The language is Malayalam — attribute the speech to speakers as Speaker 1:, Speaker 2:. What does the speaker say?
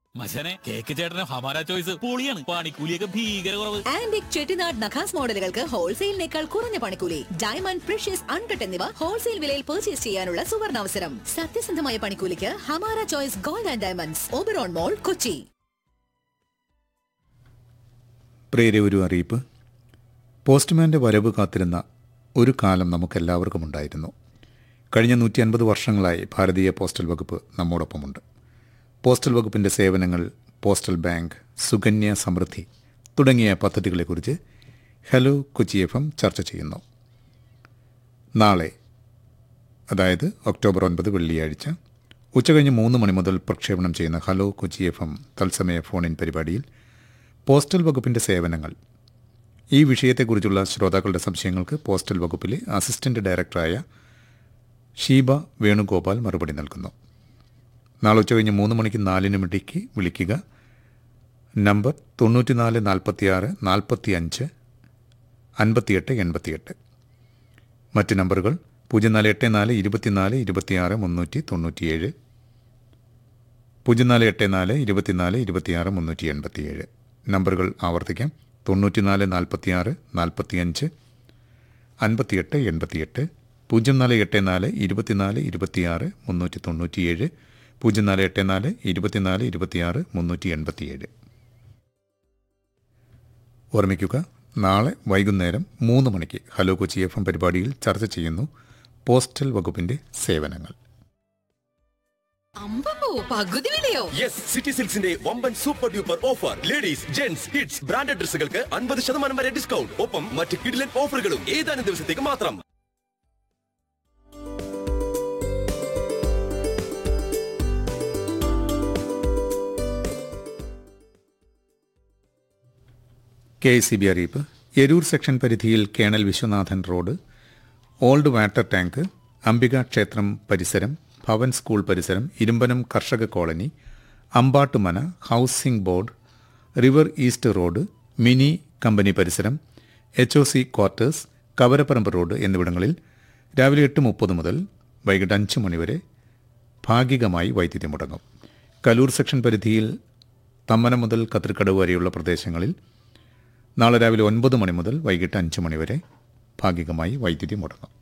Speaker 1: മച്ചനെ കേക്ക് ചേട്ടന് ഹമാര ചോയ്സ് പൊളിയാണ് പണിക്കൂലിയൊക്കെ ഭീകര കുറവ്
Speaker 2: ആന്റിക് ചെട്ടിനാട് നഖാസ് മോഡലുകൾക്ക് ഹോൾസെയിലിനേക്കാൾ കുറഞ്ഞ പണിക്കൂലി ഡയമണ്ട് പ്രഷ്യസ് അൺകട്ട് എന്നിവ ഹോൾസെയിൽ വിലയിൽ പർച്ചേസ് ചെയ്യാനുള്ള സുവർണാവസരം സത്യസന്ധമായ പണിക്കൂലിക്ക് Hamara choice gold and diamonds Oberon mall Kochi
Speaker 3: പ്രിയരെ ഒരു അറിയിപ്പ് പോസ്റ്റ്മാൻ്റെ വരവ് കാത്തിരുന്ന ഒരു കാലം നമുക്കെല്ലാവർക്കും ഉണ്ടായിരുന്നു കഴിഞ്ഞ നൂറ്റി അൻപത് വർഷങ്ങളായി ഭാരതീയ പോസ്റ്റൽ വകുപ്പ് നമ്മോടൊപ്പമുണ്ട് പോസ്റ്റൽ വകുപ്പിൻ്റെ സേവനങ്ങൾ പോസ്റ്റൽ ബാങ്ക് സുകന്യ സമൃദ്ധി തുടങ്ങിയ പദ്ധതികളെക്കുറിച്ച് ഹലോ കൊച്ചി എഫ് എം ചർച്ച ചെയ്യുന്നു നാളെ അതായത് ഒക്ടോബർ ഒൻപത് വെള്ളിയാഴ്ച ഉച്ചകഴിഞ്ഞ് മൂന്ന് മണി മുതൽ പ്രക്ഷേപണം ചെയ്യുന്ന ഹലോ കൊച്ചി എഫ് എം തത്സമയ ഫോൺ ഇൻ പരിപാടിയിൽ പോസ്റ്റൽ വകുപ്പിൻ്റെ സേവനങ്ങൾ ഈ വിഷയത്തെക്കുറിച്ചുള്ള ശ്രോതാക്കളുടെ സംശയങ്ങൾക്ക് പോസ്റ്റൽ വകുപ്പിലെ അസിസ്റ്റന്റ് ഡയറക്ടറായ ഷീബ വേണുഗോപാൽ മറുപടി നൽകുന്നു നാളെ ഉച്ചകഴിഞ്ഞ് മൂന്ന് മണിക്ക് നാലിന് മണിക്ക് വിളിക്കുക നമ്പർ തൊണ്ണൂറ്റിനാല് നാൽപ്പത്തിയാറ് നാൽപ്പത്തി അഞ്ച് അൻപത്തിയെട്ട് എൺപത്തിയെട്ട് മറ്റ് നമ്പറുകൾ പൂജ്യം നാല് എട്ട് നാല് ഇരുപത്തിനാല് ഇരുപത്തിയാറ് മുന്നൂറ്റി തൊണ്ണൂറ്റിയേഴ് പൂജ്യം നാല് എട്ട് നാല് ഇരുപത്തിനാല് ഇരുപത്തിയാറ് മുന്നൂറ്റി എൺപത്തിയേഴ് നമ്പറുകൾ ആവർത്തിക്കാം തൊണ്ണൂറ്റിനാല് നാൽപ്പത്തിയാറ് നാൽപ്പത്തിയഞ്ച് അൻപത്തിയെട്ട് എൺപത്തിയെട്ട് പൂജ്യം നാല് എട്ട് നാല് ഇരുപത്തിനാല് ഇരുപത്തിയാറ് മുന്നൂറ്റി തൊണ്ണൂറ്റിയേഴ് പൂജ്യം നാല് എട്ട് നാല് ഇരുപത്തിനാല് ഇരുപത്തിയാറ് മുന്നൂറ്റി എൺപത്തിയേഴ് ഓർമ്മിക്കുക നാളെ വൈകുന്നേരം മൂന്ന് മണിക്ക് ഹലോ കൊച്ചി എഫ് എം പരിപാടിയിൽ ചർച്ച ചെയ്യുന്നു പോസ്റ്റൽ വകുപ്പിന്റെ സേവനങ്ങൾ
Speaker 2: അമ്പോ പകുതി വിലയോ
Speaker 4: യെസ് സിറ്റി സിൽക്സിന്റെ വമ്പൻ super duper offer ladies gents hits branded ഡ്രസ്സുകൾക്ക് അൻപത് ശതമാനം വരെ ഡിസ്കൗണ്ട് ഒപ്പം മറ്റ് കിഡിലൻ ഓഫറുകളും ഏതാനും ദിവസത്തേക്ക് മാത്രം
Speaker 3: കെ എസ് സി ബി അറിയിപ്പ് എരൂർ സെക്ഷൻ പരിധിയിൽ colonel Viswanathan road old water tank Ambika ക്ഷേത്രം പരിസരം ഭവൻ സ്കൂൾ പരിസരം ഇരുമ്പനം കർഷക colony Ambattumana housing board river east road mini company പരിസരം H O C quarters Kavaraparambu road എന്നിവിടങ്ങളിൽ രാവിലെ എട്ട് മുപ്പത് മുതൽ വൈകിട്ട് അഞ്ച് മണിവരെ ഭാഗികമായി വൈദ്യുതി മുടങ്ങും കലൂർ സെക്ഷൻ പരിധിയിൽ തമ്മനം മുതൽ കത്തിരിക്കടവ് വരെയുള്ള പ്രദേശങ്ങളിൽ നാളെ രാവിലെ ഒൻപത് മണി മുതൽ വൈകിട്ട് അഞ്ച് മണി വരെ ഭാഗികമായി വൈദ്യുതി മുടങ്ങും